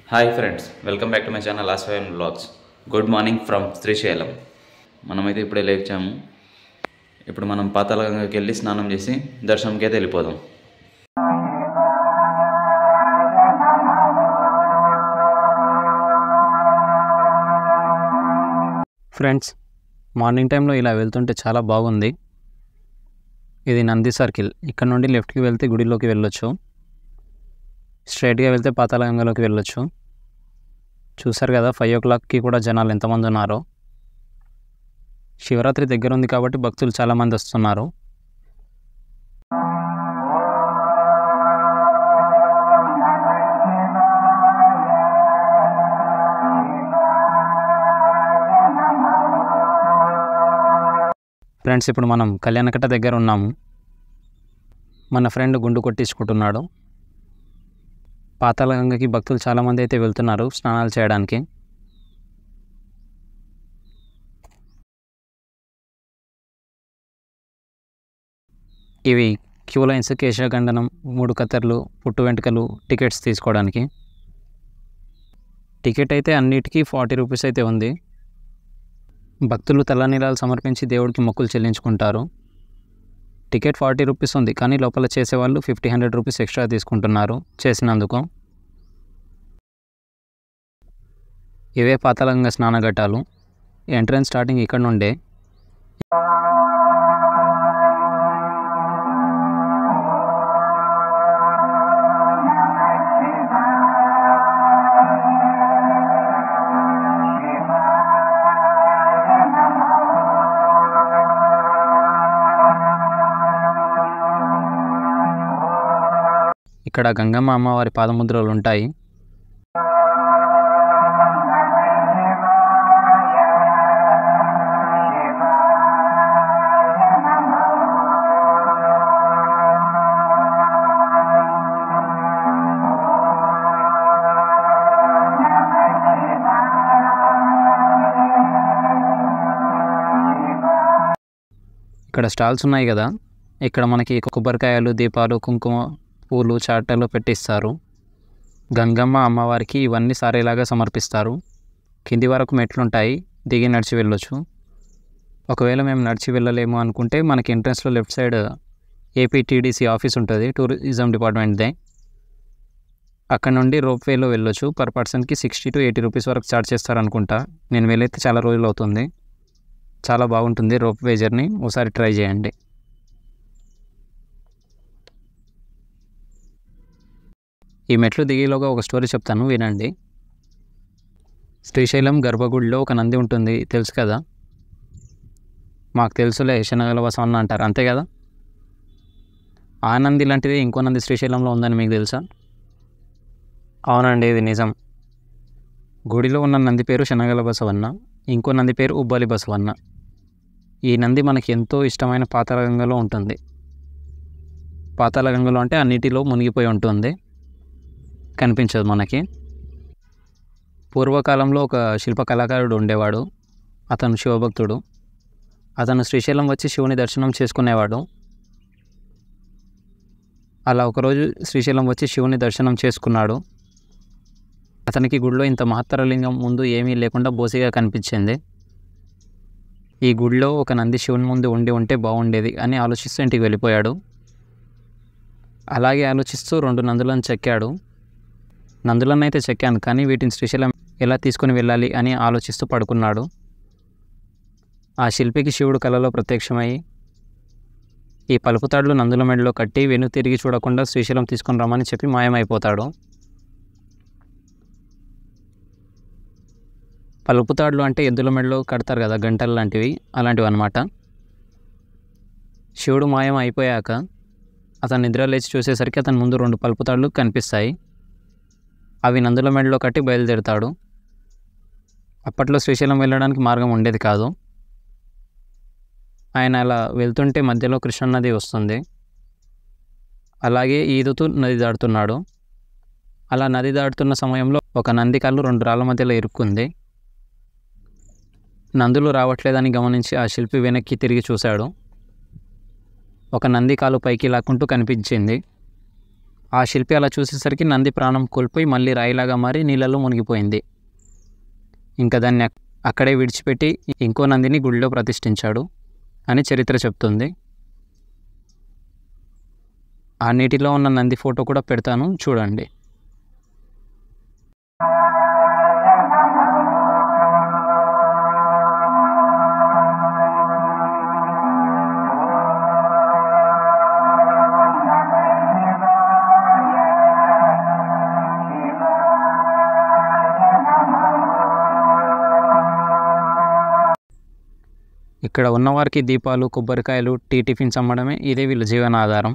hi friends welcome back to my channel ఆస్వయం vlogs good morning from Srisailam మనమైతే ఇప్పుడే లేచాము ఇప్పుడు మనం పాతాళగంగకి వెళ్ళి స్నానం చేసి దర్శనంకి అయితే వెళ్ళిపోదాం ఫ్రెండ్స్ మార్నింగ్ టైంలో ఇలా వెళ్తుంటే చాలా బాగుంది ఇది నంది సర్కిల్ ఇక్కడ నుండి లెఫ్ట్కి వెళ్తే గుడిలోకి వెళ్ళొచ్చు స్ట్రైట్గా వెళ్తే పాతాళగంగలోకి వెళ్ళొచ్చు చూసారు కదా ఫైవ్ ఓ క్లాక్కి కూడా జనాలు ఎంతమంది ఉన్నారో శివరాత్రి దగ్గర ఉంది కాబట్టి భక్తులు చాలామంది వస్తున్నారు ఫ్రెండ్స్ ఇప్పుడు మనం కళ్యాణకట్ట దగ్గర ఉన్నాము మన ఫ్రెండ్ గుండు కొట్టించుకుంటున్నాడు పాతాళగంగకి భక్తులు చాలామంది అయితే వెళ్తున్నారు స్నానాలు చేయడానికి ఇవి క్యూ లైన్స్ కేశఖండనం మూడు కత్తెరలు పుట్టు వెంట్రుకలు టికెట్స్ తీసుకోవడానికి టికెట్ అయితే అన్నిటికీ ఫార్టీ రూపీస్ అయితే ఉంది భక్తులు తలనీలాలు సమర్పించి దేవుడికి మొక్కులు చెల్లించుకుంటారు టికెట్ ఫార్టీ రూపీస్ ఉంది కానీ లోపల చేసేవాళ్ళు ఫిఫ్టీ హండ్రెడ్ రూపీస్ ఎక్స్ట్రా తీసుకుంటున్నారు చేసినందుకు ఇవే పాతాళంగా స్నానఘట్టాలు ఎంట్రన్స్ స్టార్టింగ్ ఇక్కడ నుండే ఇక్కడ గంగమ్మ అమ్మవారి పాదముద్రలు ఉంటాయి ఇక్కడ స్టాల్స్ ఉన్నాయి కదా ఇక్కడ మనకి కొబ్బరికాయలు దీపాలు కుంకుమ పూలు చాటలు పెట్టిస్తారు గంగమ్మ అమ్మవారికి ఇవన్నీ సారేలాగా సమర్పిస్తారు కింది వరకు మెట్లుంటాయి దిగి నడిచి వెళ్ళొచ్చు ఒకవేళ మేము నడిచి వెళ్ళలేము అనుకుంటే మనకి ఎంట్రన్స్లో లెఫ్ట్ సైడ్ ఏపీటీడీసీ ఆఫీస్ ఉంటుంది టూరిజం డిపార్ట్మెంట్దే అక్కడ నుండి రోప్వేలో వెళ్ళొచ్చు పర్ పర్సన్కి సిక్స్టీ టు ఎయిటీ రూపీస్ వరకు ఛార్జ్ చేస్తారు అనుకుంటా నేను వెళ్ళైతే చాలా రోజులు అవుతుంది చాలా బాగుంటుంది రోప్ వే జర్నీ ఒకసారి ట్రై చేయండి ఈ మెట్లు దిగేలోగా ఒక స్టోరీ చెప్తాను వినండి శ్రీశైలం గర్భగుడిలో ఒక నంది ఉంటుంది తెలుసు కదా మాకు తెలుసులే శనగల వసవన్న అంటారు అంతే కదా ఆ నంది లాంటిది ఇంకో నంది శ్రీశైలంలో ఉందని మీకు తెలుసా అవునండి ఇది నిజం గుడిలో ఉన్న నంది పేరు శనగల బసవన్న ఇంకో నంది పేరు ఉబ్బలి బసవన్న ఈ నంది మనకి ఎంతో ఇష్టమైన పాతాళగంగలో ఉంటుంది పాతాళగంగలో అంటే అన్నిటిలో మునిగిపోయి ఉంటుంది కనిపించదు మనకి పూర్వకాలంలో ఒక శిల్ప కళాకారుడు ఉండేవాడు అతను శివభక్తుడు అతను శ్రీశైలం వచ్చి శివుని దర్శనం చేసుకునేవాడు అలా ఒకరోజు శ్రీశైలం వచ్చి శివుని దర్శనం చేసుకున్నాడు అతనికి గుడిలో ఇంత మహత్తర లింగం ముందు ఏమీ లేకుండా బోసిగా కనిపించింది ఈ గుడిలో ఒక నంది శివుని ముందు ఉండి ఉంటే బాగుండేది అని ఆలోచిస్తూ ఇంటికి వెళ్ళిపోయాడు అలాగే ఆలోచిస్తూ రెండు నందులను చెక్కాడు నందులను అయితే చెక్కాను కానీ వీటిని శ్రీశైలం ఎలా తీసుకుని వెళ్ళాలి అని ఆలోచిస్తూ పడుకున్నాడు ఆ శిల్పికి శివుడు కలలో ప్రత్యక్షమై ఈ పలుపుతాడులు నందుల మెడలో కట్టి వెను తిరిగి చూడకుండా శ్రీశైలం తీసుకుని రమ్మని చెప్పి మాయమైపోతాడు పలుపుతాడులు అంటే ఎద్దుల మెడలో కడతారు కదా గంటలు లాంటివి అలాంటివి అనమాట శివుడు మాయం అయిపోయాక అతను నిద్ర లేచి చూసేసరికి అతని ముందు రెండు పలుపుతాడులు కనిపిస్తాయి అవి నందుల మెడలో కట్టి బయలుదేరుతాడు అప్పట్లో శ్రీశైలం వెళ్ళడానికి మార్గం ఉండేది కాదు ఆయన అలా వెళ్తుంటే మధ్యలో కృష్ణానది వస్తుంది అలాగే ఈదుతూ నది దాటుతున్నాడు అలా నది దాటుతున్న సమయంలో ఒక నంది కళ్ళు రెండు రాళ్ళ మధ్యలో ఇరుక్కుంది నందులు రావట్లేదని గమనించి ఆ శిల్పి వెనక్కి తిరిగి చూశాడు ఒక నంది కాలు పైకి లాక్కుంటూ కనిపించింది ఆ శిల్పి అలా చూసేసరికి నంది ప్రాణం కోల్పోయి మళ్ళీ రాయిలాగా మారి నీళ్ళలో మునిగిపోయింది ఇంకా దాన్ని అక్- అక్కడే విడిచిపెట్టి ఇంకో నందిని గుడిలో ప్రతిష్ఠించాడు అని చరిత్ర చెప్తుంది ఆ నీటిలో ఉన్న నంది ఫోటో కూడా పెడతాను చూడండి ఇక్కడ ఉన్నవారికి దీపాలు కొబ్బరికాయలు టీ టిఫిన్స్ అమ్మడమే ఇదే వీళ్ళ జీవనాధారం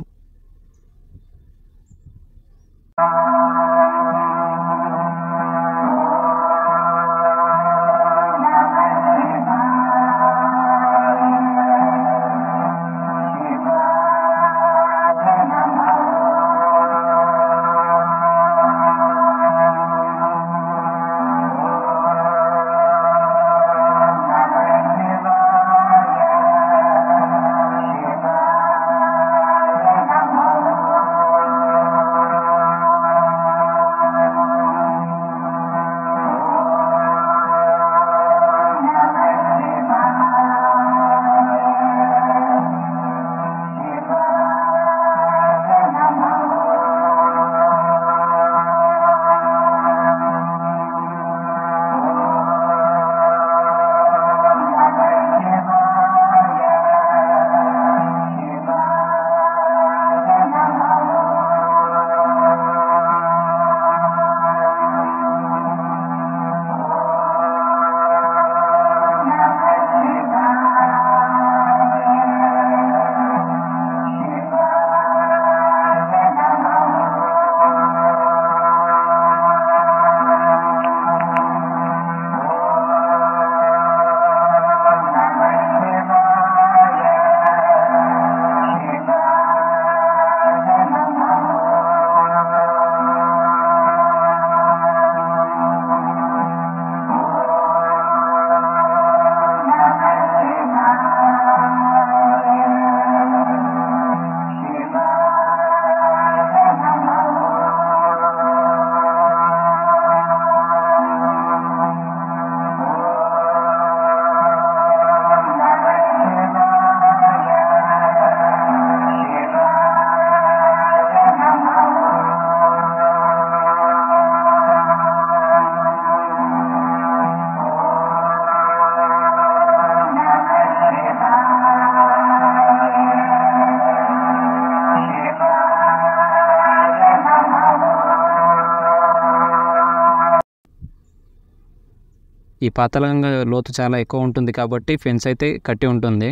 ఈ పాతలంగా లోతు చాలా ఎక్కువ ఉంటుంది కాబట్టి ఫెన్స్ అయితే కట్టి ఉంటుంది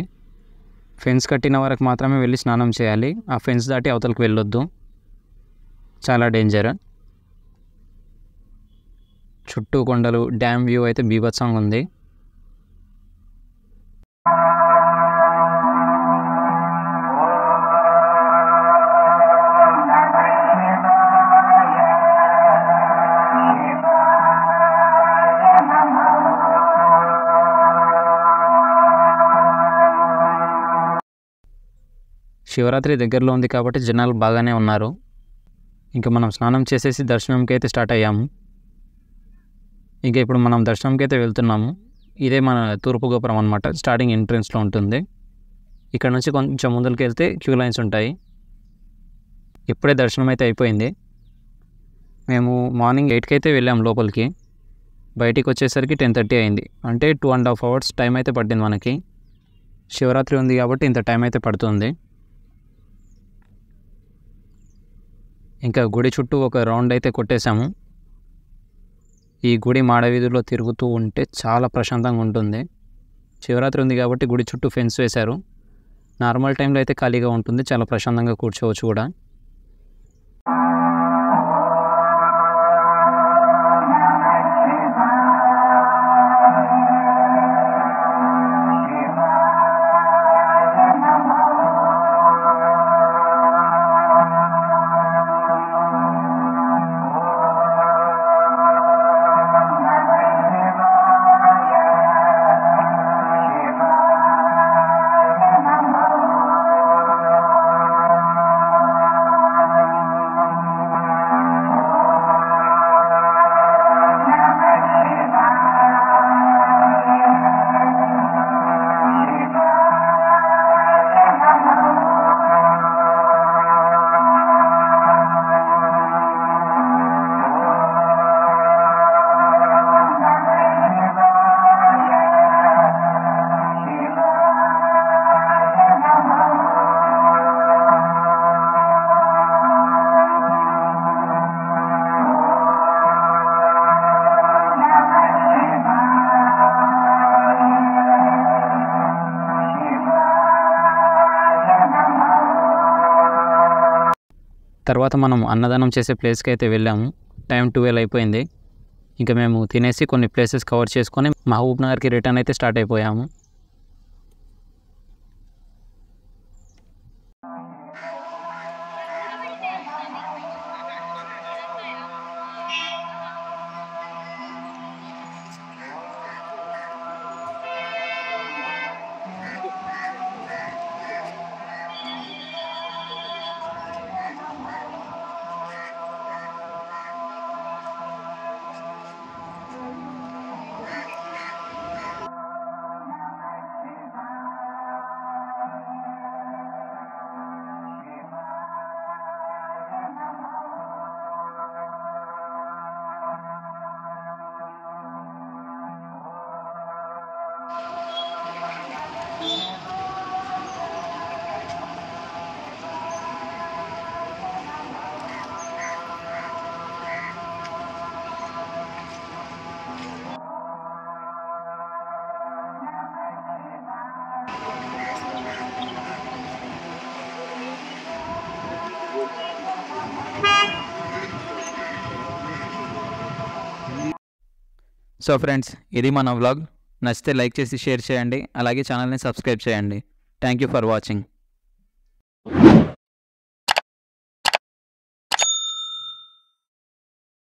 ఫెన్స్ కట్టిన వరకు మాత్రమే వెళ్ళి స్నానం చేయాలి ఆ ఫెన్స్ దాటి అవతలకు వెళ్ళొద్దు చాలా డేంజర్ చుట్టూ కొండలు డ్యామ్ వ్యూ అయితే బీభత్సంగా ఉంది శివరాత్రి దగ్గరలో ఉంది కాబట్టి జనాలు బాగానే ఉన్నారు ఇంకా మనం స్నానం చేసేసి దర్శనంకి అయితే స్టార్ట్ అయ్యాము ఇంకా ఇప్పుడు మనం దర్శనంకి అయితే వెళ్తున్నాము ఇదే మన తూర్పు గోపురం అనమాట స్టార్టింగ్ ఎంట్రన్స్లో ఉంటుంది ఇక్కడ నుంచి కొంచెం ముందుకు వెళ్తే క్యూ లైన్స్ ఉంటాయి ఇప్పుడే దర్శనం అయితే అయిపోయింది మేము మార్నింగ్ ఎయిట్కి అయితే వెళ్ళాం లోపలికి బయటికి వచ్చేసరికి టెన్ థర్టీ అయింది అంటే two and half hours time అయితే పట్టింది మనకి శివరాత్రి ఉంది కాబట్టి ఇంత టైం అయితే పడుతుంది ఇంకా గుడి చుట్టూ ఒక రౌండ్ అయితే కొట్టేశాము ఈ గుడి మాడవీధిలో తిరుగుతూ ఉంటే చాలా ప్రశాంతంగా ఉంటుంది శివరాత్రి ఉంది కాబట్టి గుడి చుట్టూ ఫెన్స్ వేశారు నార్మల్ టైంలో అయితే ఖాళీగా ఉంటుంది చాలా ప్రశాంతంగా కూర్చోవచ్చు కూడా తర్వాత మనం అన్నదానం చేసే ప్లేస్కి అయితే వెళ్ళాము టైం ట్వెల్వ్ అయిపోయింది ఇంకా మేము తినేసి కొన్ని ప్లేసెస్ కవర్ చేసుకొని మహబూబ్ నగర్కి రిటర్న్ అయితే స్టార్ట్ అయిపోయాము సో ఫ్రెండ్స్ ఇది మన వ్లాగ్ నచ్చితే లైక్ చేసి షేర్ చేయండి అలాగే ఛానల్ని సబ్స్క్రైబ్ చేయండి థ్యాంక్ యూ ఫర్ వాచింగ్